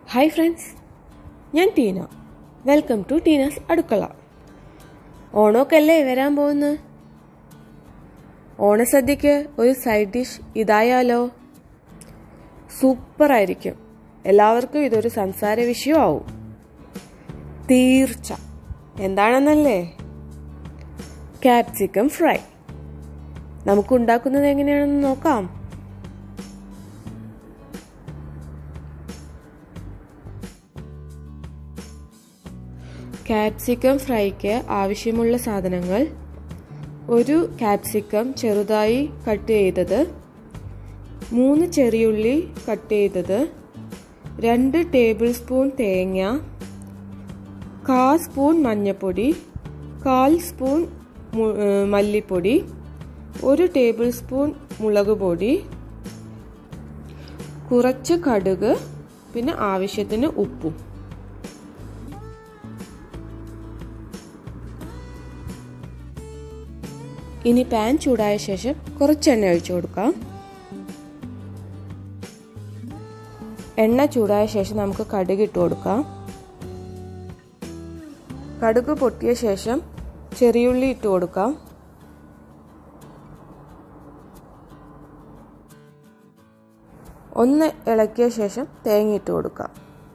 hi friends ഞാൻ Tina welcome to Teena's അടുക്കള ഓണമൊക്കെ അല്ലേ വരാൻ പോകുന്നത് ഓണസദ്യക്ക് ഒരു സൈഡ് ഡിഷ് ഇതായാലോ സൂപ്പർ ആയിരിക്കും എല്ലാവർക്കും ഇതൊരു സംസാര വിഷയമാവും തീർച്ച എന്താണെന്നല്ലേ ക്യാപ്സിക്കം ഫ്രൈ നമുക്ക് ഉണ്ടാക്കുന്നത് എങ്ങനെയാണെന്ന് നോക്കാം ക്യാപ്സിക്കം ഫ്രൈക്ക് ആവശ്യമുള്ള സാധനങ്ങൾ ഒരു ക്യാപ്സിക്കം ചെറുതായി കട്ട് ചെയ്തത് മൂന്ന് ചെറിയുള്ളി കട്ട് ചെയ്തത് രണ്ട് ടേബിൾ സ്പൂൺ തേങ്ങ കാ സ്പൂൺ മഞ്ഞൾപ്പൊടി കാൽ സ്പൂൺ മല്ലിപ്പൊടി ഒരു ടേബിൾ സ്പൂൺ മുളക് പൊടി കുറച്ച് കടുക് പിന്നെ ആവശ്യത്തിന് ഉപ്പും ഇനി പാൻ ചൂടായ ശേഷം കുറച്ച് എണ്ണ ഒഴിച്ചു കൊടുക്കാം എണ്ണ ചൂടായ ശേഷം നമുക്ക് കടുക് ഇട്ട് കൊടുക്കാം കടുക് പൊട്ടിയ ശേഷം ചെറിയുള്ളി ഇട്ട് കൊടുക്കാം ഒന്ന് ഇളക്കിയ ശേഷം തേങ്ങ ഇട്ട് കൊടുക്കാം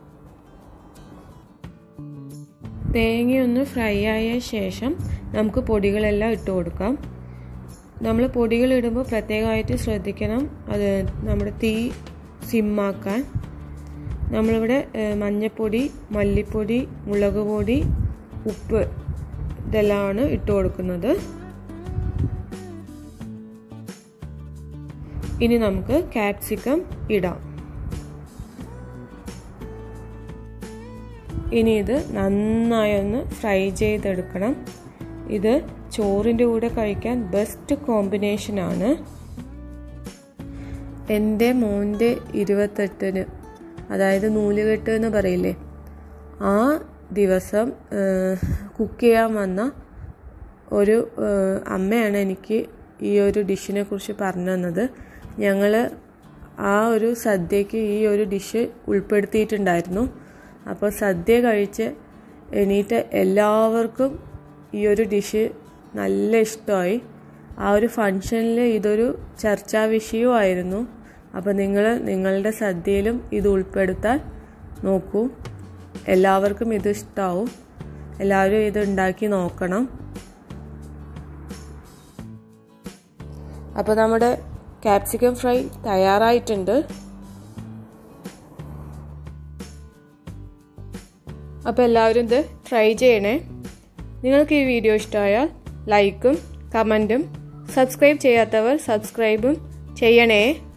തേങ്ങയൊന്ന് ഫ്രൈ ആയ ശേഷം നമുക്ക് പൊടികളെല്ലാം ഇട്ട് കൊടുക്കാം നമ്മൾ പൊടികൾ ഇടുമ്പോൾ പ്രത്യേകമായിട്ട് ശ്രദ്ധിക്കണം അത് നമ്മുടെ തീ സിമ്മാക്കാൻ നമ്മളിവിടെ മഞ്ഞൾപ്പൊടി മല്ലിപ്പൊടി മുളക് പൊടി ഉപ്പ് ഇതെല്ലാമാണ് ഇട്ട് കൊടുക്കുന്നത് ഇനി നമുക്ക് ക്യാപ്സിക്കം ഇടാം ഇനി ഇത് നന്നായി ഒന്ന് ഫ്രൈ ചെയ്തെടുക്കണം ഇത് ചോറിൻ്റെ കൂടെ കഴിക്കാൻ ബെസ്റ്റ് കോമ്പിനേഷനാണ് എൻ്റെ മോൻ്റെ ഇരുപത്തെട്ടിന് അതായത് നൂലുകെട്ട് എന്ന് പറയില്ലേ ആ ദിവസം കുക്ക് ചെയ്യാൻ വന്ന ഒരു അമ്മയാണ് എനിക്ക് ഈ ഒരു ഡിഷിനെ കുറിച്ച് പറഞ്ഞു തന്നത് ഞങ്ങൾ ആ ഒരു സദ്യക്ക് ഈ ഒരു ഡിഷ് ഉൾപ്പെടുത്തിയിട്ടുണ്ടായിരുന്നു അപ്പോൾ സദ്യ കഴിച്ച് എണീറ്റ് എല്ലാവർക്കും ഈ ഒരു ഡിഷ് നല്ല ഇഷ്ടമായി ആ ഒരു ഫങ്ഷനിൽ ഇതൊരു ചർച്ചാ വിഷയമായിരുന്നു അപ്പോൾ നിങ്ങൾ നിങ്ങളുടെ സദ്യയിലും ഇത് ഉൾപ്പെടുത്താൻ നോക്കൂ എല്ലാവർക്കും ഇത് ഇഷ്ടമാവും എല്ലാവരും ഇത് ഉണ്ടാക്കി നോക്കണം അപ്പോൾ നമ്മുടെ ക്യാപ്സിക്കം ഫ്രൈ തയ്യാറായിട്ടുണ്ട് അപ്പോൾ എല്ലാവരും ഇത് ട്രൈ ചെയ്യണേ നിങ്ങൾക്ക് ഈ വീഡിയോ ഇഷ്ടമായാൽ ലൈക്കും കമൻറ്റും സബ്സ്ക്രൈബ് ചെയ്യാത്തവർ സബ്സ്ക്രൈബും ചെയ്യണേ